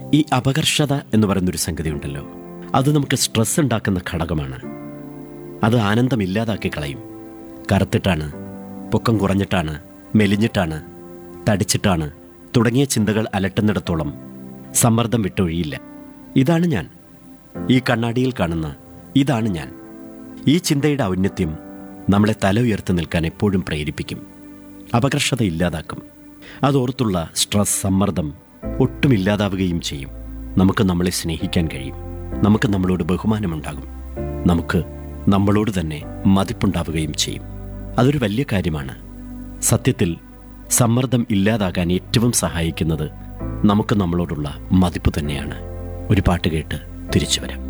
ഈ അപകർഷത എന്ന് പറയുന്നൊരു സംഗതി ഉണ്ടല്ലോ അത് നമുക്ക് സ്ട്രെസ് ഉണ്ടാക്കുന്ന ഘടകമാണ് അത് ആനന്ദം ഇല്ലാതാക്കി കളയും കറുത്തിട്ടാണ് പൊക്കം കുറഞ്ഞിട്ടാണ് മെലിഞ്ഞിട്ടാണ് തടിച്ചിട്ടാണ് തുടങ്ങിയ ചിന്തകൾ അലട്ടുന്നിടത്തോളം സമ്മർദ്ദം വിട്ടൊഴിയില്ല ഇതാണ് ഞാൻ ഈ കണ്ണാടിയിൽ കാണുന്ന ഇതാണ് ഞാൻ ഈ ചിന്തയുടെ ഔന്നത്യം നമ്മളെ തല ഉയർത്തി നിൽക്കാൻ എപ്പോഴും പ്രേരിപ്പിക്കും അപകർഷത ഇല്ലാതാക്കും അതോർത്തുള്ള സ്ട്രെസ് സമ്മർദ്ദം ഒട്ടും ഇല്ലാതാവുകയും ചെയ്യും നമുക്ക് നമ്മളെ സ്നേഹിക്കാൻ കഴിയും നമുക്ക് നമ്മളോട് ബഹുമാനമുണ്ടാകും നമുക്ക് നമ്മളോട് തന്നെ മതിപ്പുണ്ടാവുകയും ചെയ്യും അതൊരു വലിയ കാര്യമാണ് സത്യത്തിൽ സമ്മർദ്ദം ഇല്ലാതാകാൻ ഏറ്റവും സഹായിക്കുന്നത് നമുക്ക് നമ്മളോടുള്ള മതിപ്പ് തന്നെയാണ് ഒരു പാട്ട് കേട്ട് തിരിച്ചു വരാം